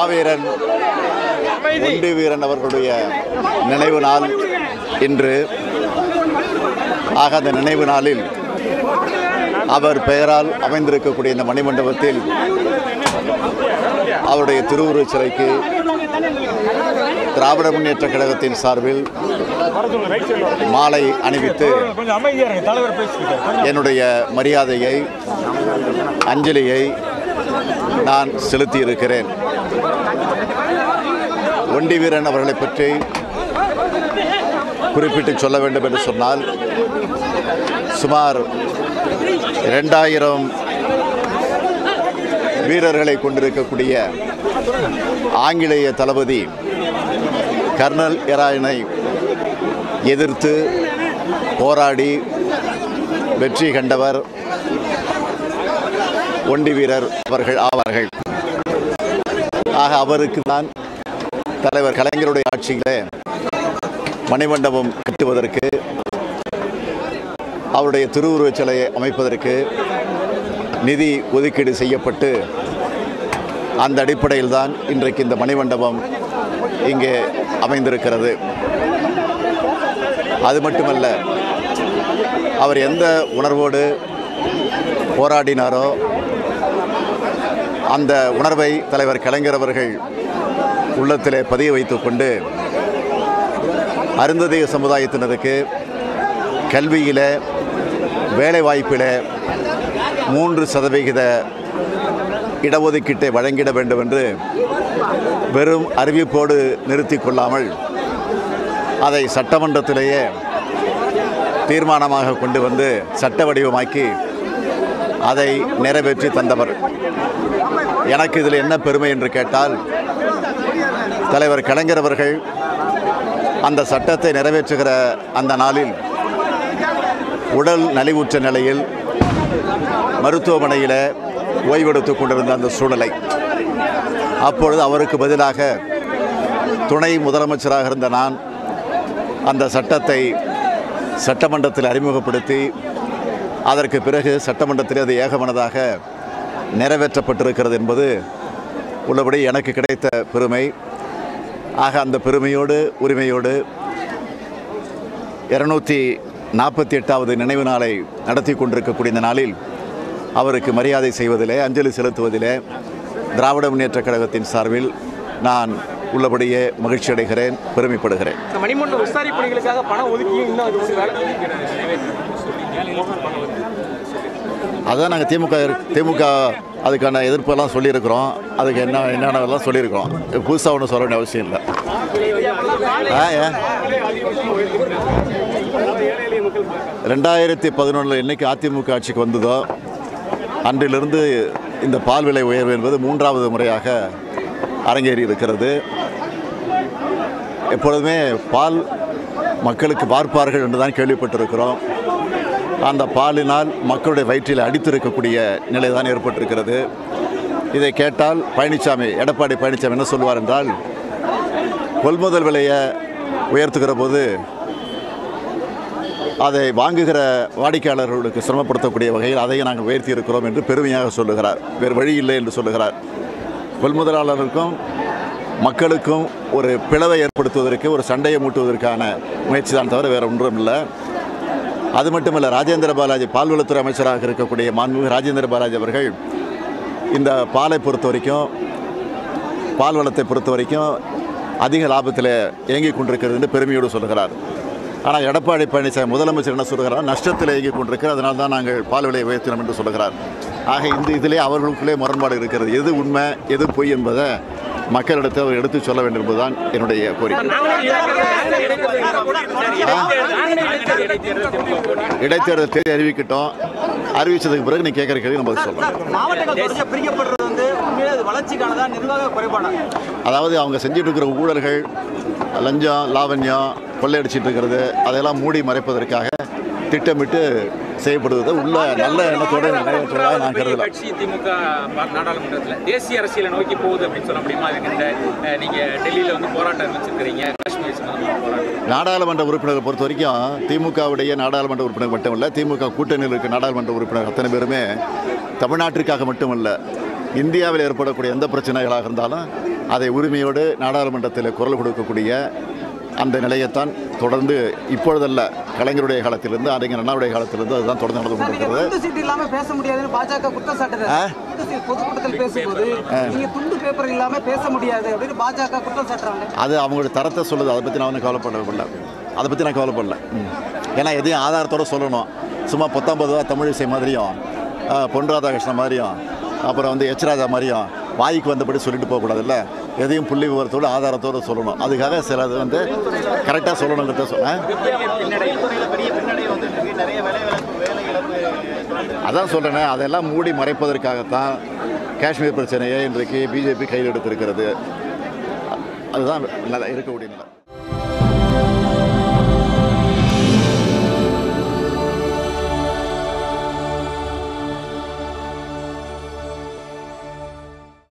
மாவீரன் ஒண்டி வீரன் அவர்களுடைய நினைவு நாள் இன்று ஆக அந்த நினைவு நாளில் அவர் பெயரால் அமைந்திருக்கக்கூடிய இந்த மணிமண்டபத்தில் அவருடைய திருவுருவச் சிலைக்கு திராவிட முன்னேற்ற கழகத்தின் சார்பில் மாலை அணிவித்து கொஞ்சம் அமைதியா இருங்க தலைவர் பேசிக்கிட்டார் என்னுடைய மரியாதையை அஞ்சலியை நான் செலுத்தியிருக்கிறேன் ஒண்டி வீரன் அவர்களை பற்றி குறிப்பிட்டு சொல்ல வேண்டும் என்று சொன்னால் சுமார் இரண்டாயிரம் வீரர்களை கொண்டிருக்கக்கூடிய ஆங்கிலேய தளபதி கர்னல் எராயனை எதிர்த்து போராடி வெற்றி கண்டவர் ஒண்டி வீரர் அவர்கள் ஆவார்கள் ஆக அவருக்கு தான் தலைவர் கலைஞருடைய ஆட்சியிலே மணிமண்டபம் கட்டுவதற்கு அவருடைய திருவுருவச் சிலையை அமைப்பதற்கு நிதி ஒதுக்கீடு செய்யப்பட்டு அந்த அடிப்படையில் தான் இன்றைக்கு இந்த மணிமண்டபம் இங்கே அமைந்திருக்கிறது அது மட்டுமல்ல அவர் எந்த உணர்வோடு போராடினாரோ அந்த உணர்வை தலைவர் கலைஞர் அவர்கள் உள்ளத்திலே பதிய வைத்துக்கொண்டு அருந்ததிய சமுதாயத்தினருக்கு கல்வியில் வேலைவாய்ப்பில் மூன்று சதவிகித இடஒதுக்கீட்டை வழங்கிட வேண்டும் என்று வெறும் அறிவிப்போடு நிறுத்தி கொள்ளாமல் அதை சட்டமன்றத்திலேயே தீர்மானமாக கொண்டு வந்து சட்ட வடிவமாக்கி அதை நிறைவேற்றி தந்தவர் எனக்கு இதில் என்ன பெருமை என்று கேட்டால் தலைவர் கலைஞர் அவர்கள் அந்த சட்டத்தை நிறைவேற்றுகிற அந்த நாளில் உடல் நலிவுற்ற நிலையில் மருத்துவமனையில் ஓய்வெடுத்துக் கொண்டிருந்த அந்த சூழ்நிலை அப்பொழுது அவருக்கு பதிலாக துணை முதலமைச்சராக இருந்த நான் அந்த சட்டத்தை சட்டமன்றத்தில் அறிமுகப்படுத்தி அதற்கு பிறகு சட்டமன்றத்தில் அது ஏகமனதாக நிறைவேற்றப்பட்டிருக்கிறது என்பது உள்ளபடி எனக்கு கிடைத்த பெருமை ஆக அந்த பெருமையோடு உரிமையோடு இருநூற்றி நாற்பத்தி எட்டாவது நினைவு நாளை நடத்தி கொண்டிருக்கக்கூடிய இந்த நாளில் அவருக்கு மரியாதை செய்வதிலே அஞ்சலி செலுத்துவதிலே திராவிட முன்னேற்றக் கழகத்தின் சார்பில் நான் உள்ளபடியே மகிழ்ச்சி அடைகிறேன் பெருமைப்படுகிறேன் இந்த மணிமண்டல விசாரி பணிகளுக்காக பணம் ஒதுக்கியும் இன்னும் அது வந்து வேலை அதான் நாங்கள் திமுக இரு- திமுக அதுக்கான எதிர்ப்பெல்லாம் சொல்லியிருக்கிறோம் அதுக்கு என்ன என்னென்னலாம் சொல்லியிருக்கிறோம் புதுசாக ஒன்றும் சொல்ல வேண்டிய அவசியம் இல்லை ஆ ஏன் ரெண்டாயிரத்தி பதினொன்றில் என்னைக்கு அதிமுக ஆட்சிக்கு வந்ததோ அன்றிலிருந்து இந்த பால் விலை உயர்வு என்பது மூன்றாவது முறையாக அரங்கேறி இருக்கிறது எப்பொழுதுமே பால் மக்களுக்கு பார்ப்பார்கள் என்று தான் கேள்விப்பட்டிருக்கிறோம் அந்த பாலினால் மக்களுடைய வயிற்றில் அடித்திருக்கக்கூடிய நிலை தான் ஏற்பட்டிருக்கிறது இதை கேட்டால் பழனிசாமி எடப்பாடி பழனிசாமி என்ன சொல்வார் என்றால் கொள்முதல் விலையை உயர்த்துகிற போது அதை வாங்குகிற வாடிக்கையாளர்களுக்கு சிரமப்படுத்தக்கூடிய வகையில் அதையும் நாங்கள் உயர்த்தி இருக்கிறோம் என்று பெருமையாக சொல்லுகிறார் வேறு வழி இல்லை என்று சொல்லுகிறார் கொள்முதலாளருக்கும் மக்களுக்கும் ஒரு பிளவை ஏற்படுத்துவதற்கு ஒரு சண்டையை மூட்டுவதற்கான முயற்சி தான் தவிர வேறு ஒன்றும் இல்லை அது மட்டுமல்ல ராஜேந்திர பாலாஜி பால்வளத்துறை அமைச்சராக இருக்கக்கூடிய மாண்புமிகு ராஜேந்திர பாலாஜி அவர்கள் இந்த பாலை பொறுத்த வரைக்கும் பால் வளத்தை பொறுத்த வரைக்கும் அதிக லாபத்தில் இயங்கிக் கொண்டிருக்கிறது என்று பெருமையோடு சொல்கிறார் ஆனால் எடப்பாடி பழனிசாமி முதலமைச்சர் என்ன சொல்கிறார் நஷ்டத்தில் இயங்கிக் கொண்டிருக்கிறது அதனால தான் நாங்கள் பால் விலையை உயர்த்தினோம் என்று சொல்கிறார் ஆக இந்த இதிலே அவர்களுக்குள்ளே முரண்பாடு இருக்கிறது எது உண்மை எது பொய் என்பதை மக்களிடத்தில் அவர் எடுத்து சொல்ல வேண்டும் என்பதுதான் என்னுடைய கோரிக்கை இடைத்தேர்தல் தேதி அறிவிக்கட்டும் அறிவிச்சதுக்கு பிறகு நீ கேட்குற கேள்வி நம்ம சொல்லலாம் மாவட்டங்கள் தொடர்ச்சியா பிரிக்கப்படுறது வந்து உண்மையிலே அது வளர்ச்சிக்கானதா நிர்வாக குறைபாடா அதாவது அவங்க செஞ்சுட்டு இருக்கிற ஊழல்கள் லஞ்சம் லாவண்யம் கொள்ளையடிச்சிட்டு இருக்கிறது அதையெல்லாம் மூடி மறைப்பதற்காக திட்டமிட்டு செய்யப்படுவது உள்ள நல்ல எண்ணத்தோடு நிறைவேற்றுவதாக நான் கருதல கட்சி திமுக பா- நாடாளுமன்றத்துல தேசிய அரசியலை நோக்கி போகுது அப்படின்னு சொல்ல முடியுமா அதுக்கு இந்த அஹ், நீங்க டெல்லியில வந்து போராட்டம் அறிவிச்சிருக்கிறீங்க காஷ்மீர் சம்பந்தமான போராட்டம் நாடாளுமன்ற உறுப்பினரை பொறுத்த வரைக்கும் திமுகவுடைய நாடாளுமன்ற உறுப்பினர் மட்டும் இல்லை திமுக கூட்டணியில் இருக்க நாடாளுமன்ற உறுப்பினர் அத்தனை பேருமே தமிழ்நாட்டிற்காக மட்டுமல்ல இந்தியாவில் ஏற்படக்கூடிய எந்த பிரச்சனைகளாக இருந்தாலும் அதை உரிமையோடு நாடாளுமன்றத்தில் குரல் கொடுக்கக்கூடிய அந்த நிலையைத்தான் தொடர்ந்து இப்பொழுதல்ல கலைஞருடைய காலத்திலிருந்து அறிஞர் அண்ணாவுடைய காலத்திலிருந்து அதுதான் தொடர்ந்து நடந்து சார், நீங்க கொண்டிருக்கிறது துண்டு சீட்டு இல்லாம பேச முடியாதுன்னு பாஜக குற்றம் சாட்டுது ஆ? துண்டு சீட் பொதுக்கூட்டத்தில் பேசும்போது நீங்க துண்டு பேப்பர் இல்லாம பேச முடியாது அப்படின்னு பாஜக குற்றம் சாட்டுறாங்க அது அவங்களோட தரத்தை சொல்லுது அதை பற்றி நான் ஒன்றும் கவலைப்படவில்லை அதை பற்றி நான் கவலைப்படல ம். ஏன்னா எதையும் ஆதாரத்தோட சொல்லணும் சும்மா பத்தொம்பது ரூபா தமிழிசை மாதிரியும் ஆ, பொன் ராதாகிருஷ்ணன் மாதிரியும் அப்புறம் வந்து எச் ராஜா மாதிரியும் வாய்க்கு வந்தபடி சொல்லிட்டு போகக்கூடாதுல்ல எதையும் புள்ளி விவரத்தோடு ஆதாரத்தோடு சொல்லணும் அதுக்காக சிலது வந்து கரெக்டாக சொல்லணுங்கிறத சொன்னேன் அதான் சொல்கிறேனே அதெல்லாம் மூடி மறைப்பதற்காகத்தான் காஷ்மீர் பிரச்சனையை இன்றைக்கு பிஜேபி கையில் எடுத்திருக்கிறது அதுதான் நல்ல- இருக்கக்கூடிய நிலை